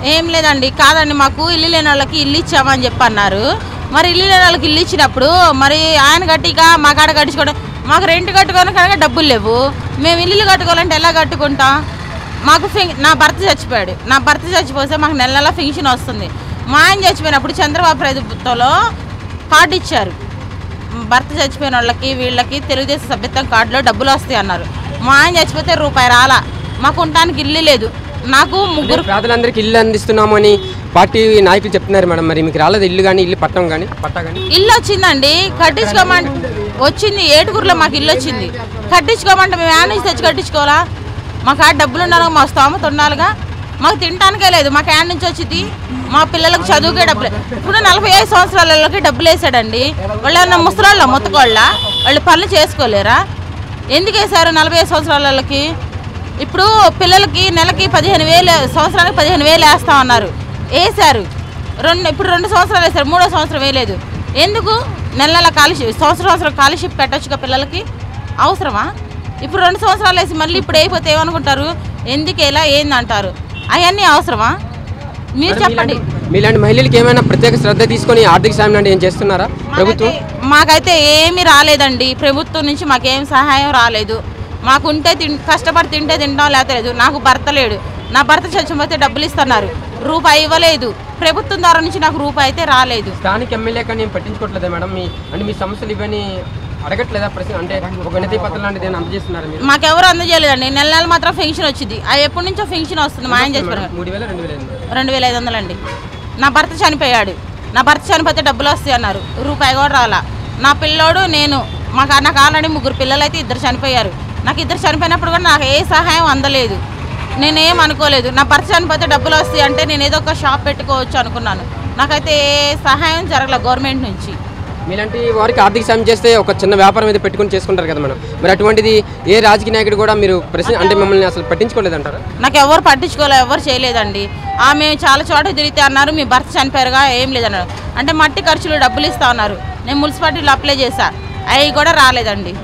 ఏం లేదండి కాదండి మాకు ఇల్లు లేని వాళ్ళకి ఇల్లు ఇచ్చామని చెప్పి అన్నారు మరి ఇల్లు లేని వాళ్ళకి ఇల్లు ఇచ్చినప్పుడు మరి ఆయన గట్టిగా మా కాడ కట్టించుకోవడం మాకు రెంట్ కట్టుకోవడానికి కనుక డబ్బులు లేవు మేము ఇల్లు కట్టుకోవాలంటే ఎలా కట్టుకుంటాం మాకు ఫిం- నా భర్త చచ్చిపోయాడు నా భర్త చచ్చిపోతే మాకు నెల నెల ఫింక్షన్ వస్తుంది మా ఆయన చచ్చిపోయినప్పుడు చంద్రబాబు ప్రభుత్వంలో కార్డు ఇచ్చారు భర్త చచ్చిపోయిన వాళ్ళకి వీళ్ళకి తెలుగుదేశం సభ్యత్వం కార్డులో డబ్బులు వస్తాయి అన్నారు మా ఆయన చచ్చిపోతే రూపాయి రాలా మాకు ఉండటానికి ఇల్లు లేదు నాకు ముగ్గురు పేదలందరికీ ఇల్లు అందిస్తున్నాము అని పార్టీ నాయకులు చెప్తున్నారు మేడం మరి మీకు రాలేదు ఇల్లు కానీ ఇల్లు పట్టం కానీ పట్టా కానీ ఇల్లు వచ్చిందండి కట్టించుకోమంటే వచ్చింది ఏటుగురులో మాకు ఇల్లు వచ్చింది కట్టించుకోమంటే మేము యాడ్ నుంచి తెచ్చి కట్టించుకోవాలా మాకు ఆ డబ్బులు ఉండాలి మా స్తోమత ఉండాలిగా మాకు తినటానికే లేదు మాకు యాడ్ నుంచి వచ్చింది మా పిల్లలకు చదువుకే డబ్బులు ఇప్పుడు నలభై ఐదు సంవత్సరాలకి డబ్బులు వేసాడండి వాళ్ళు ఏమన్నా ముసలాళ్ళ ముత్తకోళ్ళ వాళ్ళు పనులు చేసుకోలేరా ఎందుకు వేశారు నలభై ఐదు సంవత్సరాలకి ఇప్పుడు పిల్లలకి నెలకి పదిహేను వేలు సంవత్సరానికి పదిహేను వేలు వేస్తా ఉన్నారు వేశారు రెండు ఇప్పుడు రెండు సంవత్సరాలు వేశారు మూడో సంవత్సరం వేయలేదు ఎందుకు నెల నెల కాలర్షిప్ సంవత్సరం సంవత్సరం కాలర్షిప్ పెట్టొచ్చుగా పిల్లలకి అవసరమా ఇప్పుడు రెండు సంవత్సరాలు వేసి మళ్ళీ ఇప్పుడు అయిపోతే ఏమనుకుంటారు ఎందుకు ఎలా ఏందంటారు అవన్నీ అవసరమా మీరు చెప్పండి మీలాంటి మహిళలకి ఏమైనా ప్రత్యేక శ్రద్ధ తీసుకొని ఆర్థిక సాయం లాంటి ఏం చేస్తున్నారా ప్రభుత్వం మాకైతే- మాకైతే ఏమీ రాలేదండి ప్రభుత్వం నుంచి మాకేం సహాయం రాలేదు మాకుంటే తిన్ కష్టపడి తింటే తింటాం లేకపోతే లేదు నాకు భర్త లేడు నా భర్త చచ్చిపోతే డబ్బులు ఇస్తున్నారు రూపాయి ఇవ్వలేదు ప్రభుత్వం ద్వారా నుంచి నాకు రూపాయి అయితే రాలేదు స్థానిక ఎమ్మెల్యే కానీ ఏం పట్టించుకోవట్లేదా మేడం మీ అంటే మీ సమస్యలు ఇవన్నీ అడగట్లేదా ప్రశ్న అంటే ఒక వినతి పత్రం లాంటిది ఏమైనా అందజేస్తున్నారా మీరు మాకెవరు అందజేయలేదండి నెల నెల మాత్రం ఫెన్షన్ వచ్చింది అది ఎప్పటి నుంచో ఫెన్షన్ వస్తుంది మా ఆయన చచ్చిపోయారు మూడు వేల రెండు వేల ఎనిమిది రెండు వేల ఐదు వందలండి నా భర్త చనిపోయాడు నా భర్త చనిపోతే డబ్బులు వస్తాయి అన్నారు రూపాయి కూడా రాలా నా పిల్లోడు నేను మాకు నాకు ఆల్రెడీ ముగ్గురు పిల్లలు అయితే ఇద్దరు చనిపోయారు నాకు ఇద్దరు చనిపోయినప్పుడు కూడా నాకు ఏ సహాయం అందలేదు నేనేం అనుకోలేదు నా భర్త చనిపోతే డబ్బులు వస్తాయి అంటే నేను ఏదో ఒక షాప్ పెట్టుకోవచ్చు అనుకున్నాను నాకైతే ఏ సహాయం జరగలేదు గవర్నమెంట్ నుంచి మీలాంటి వారికి ఆర్థిక సాయం చేస్తే ఒక చిన్న వ్యాపారం అయితే పెట్టుకొని చేసుకుంటారు కదా మేడం మరి అటువంటిది ఏ రాజకీయ నాయకుడు కూడా మీరు ప్రశ్న అంటే మిమ్మల్ని అసలు పట్టించుకోలేదంటారా నాకు ఎవరు పట్టించుకోలే ఎవరు చేయలేదండి ఆ మేము చాలా చోట తిరిగితే అన్నారు మీ భర్త చనిపోయారుగా ఏం లేదన్నారు అంటే మట్టి ఖర్చులు డబ్బులు ఇస్తా ఉన్నారు నేను మున్సిపాలిటీలో అప్లై చేశా అవి కూడా రాలేదండి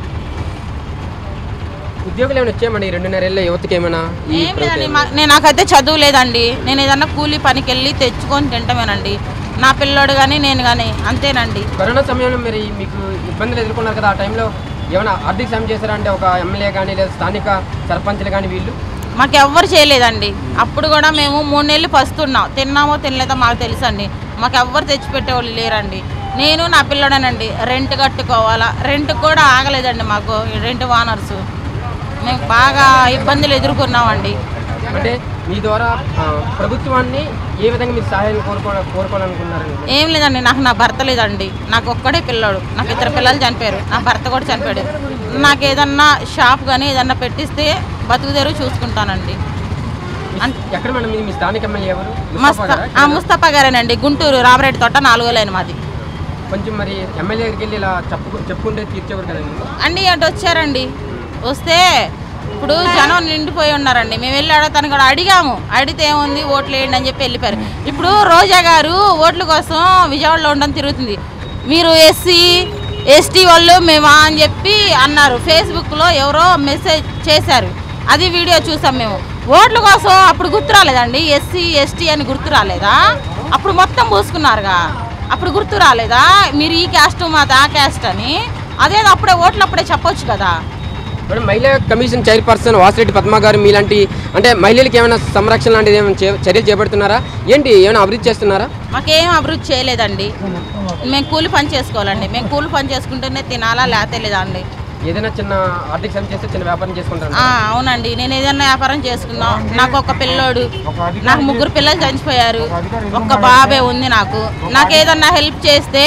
ఉద్యోగులు ఏమైనా వచ్చాయమండి ఈ రెండున్నరేళ్ళ యువతకి ఏమైనా ఈ ఏం లేదండి మా- నేను నాకైతే చదువు లేదండి నేను ఏదన్నా కూలీ పనికి వెళ్ళి తెచ్చుకొని తింటామేనండి నా పిల్లోడు కానీ నేను కానీ అంతేనండి కరోనా సమయంలో మరి మీకు ఇబ్బందులు ఎదుర్కొన్నారు కదా ఆ టైంలో ఏమైనా ఆర్థిక సాయం చేశారా అంటే ఒక ఎమ్మెల్యే కానీ లేదా స్థానిక సర్పంచ్లు కానీ వీళ్ళు మాకు ఎవ్వరు చేయలేదండి అప్పుడు కూడా మేము మూడు నెలలు పస్తున్నాం తిన్నామో తినలేదో మాకు తెలుసండి మాకు ఎవ్వరు తెచ్చిపెట్టేవాళ్ళు లేరండి నేను నా పిల్లడనండి రెంట్ కట్టుకోవాలా రెంట్ కూడా ఆగలేదండి మాకు ఈ రెంట్ వానర్స్ మేము బాగా ఇబ్బందులు ఎదుర్కొన్నామండి అంటే మీ ద్వారా ఆ, ప్రభుత్వాన్ని ఏ విధంగా మీరు సహాయం కోరుకో కోరుకోవాలనుకున్నారండి ఏం లేదండి నాకు నా భర్త లేదండి నాకు ఒక్కడే పిల్లాడు నాకు ఇద్దరు పిల్లలు చనిపోయారు నా భర్త కూడా చనిపోయాడు నాకు ఏదన్నా షాప్ కానీ ఏదన్నా పెట్టిస్తే బతుకుదేరు చూసుకుంటానండి అన్- ఎక్కడ మేడం మీ- మీ స్థానిక ఎమ్మెల్యే ఎవరు ముస్తఫా మస్తా గారా? ఆ ముస్తఫా గారేనండి గుంటూరు రామరెడ్డి తోట నాలుగో లైన్ మాది కొంచెం మరి ఎమ్మెల్యే దగ్గరికి వెళ్ళి ఇలా చెప్పు చెప్పుకుంటే తీర్చేవారు కదండి అండి అటు వచ్చారండి వస్తే ఇప్పుడు జనం నిండిపోయి ఉన్నారండి మేము వెళ్ళి అడగతాను కూడా అడిగాము అడిగితే ఏముంది ఓట్లు వేయండి అని చెప్పి వెళ్ళిపోయారు ఇప్పుడు రోజా గారు ఓట్ల కోసం విజయవాడలో ఉండడం తిరుగుతుంది మీరు ఎస్సీ ఎస్టీ వాళ్ళు మేమా అని చెప్పి అన్నారు ఫేస్బుక్లో ఎవరో మెసేజ్ చేశారు అది వీడియో చూసాం మేము ఓట్ల కోసం అప్పుడు గుర్తు రాలేదండి ఎస్సీ ఎస్టీ అని గుర్తు రాలేదా అప్పుడు మొత్తం పూసుకున్నారుగా అప్పుడు గుర్తు రాలేదా మీరు ఈ క్యాస్ట్ మాది ఆ క్యాస్ట్ అని అదే అప్పుడే ఓట్లు అప్పుడే చెప్పొచ్చు కదా మేడం మహిళా కమిషన్ చైర్పర్సన్ వాసిరెడ్డి పద్మ గారు మీలాంటి అంటే మహిళలకు ఏమైనా సంరక్షణ లాంటిది ఏమైనా చే- చర్యలు చేపడుతున్నారా ఏంటి ఏమైనా అభివృద్ధి చేస్తున్నారా మాకేం అభివృద్ధి చేయలేదండి మేము కూలి పని చేసుకోవాలండి మేము కూలి పని చేసుకుంటేనే తినాలా లేతే లేదా అండి ఏదైనా చిన్న ఆర్థిక సాయం చేస్తే చిన్న వ్యాపారం చేసుకుంటారు ఆ, అవునండి నేను ఏదైనా వ్యాపారం చేసుకుందాం నాకు ఒక పిల్లోడు నాకు ముగ్గురు పిల్లలు చనిపోయారు ఒక్క బాబే ఉంది నాకు నాకు ఏదన్నా హెల్ప్ చేస్తే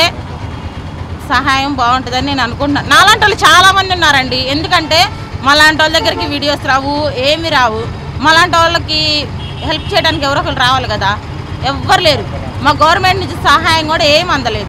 సహాయం బాగుంటుందని నేను అనుకుంటున్నాను నాలాంటి వాళ్ళు చాలా మంది ఉన్నారండి ఎందుకంటే మాలాంటి వాళ్ళ దగ్గరికి వీడియోస్ రావు ఏమి రావు మాలాంటి వాళ్ళకి హెల్ప్ చేయడానికి ఎవరో ఒకరు రావాలి కదా ఎవ్వరు లేరు మా గవర్నమెంట్ నుంచి సహాయం కూడా ఏం అందలేదు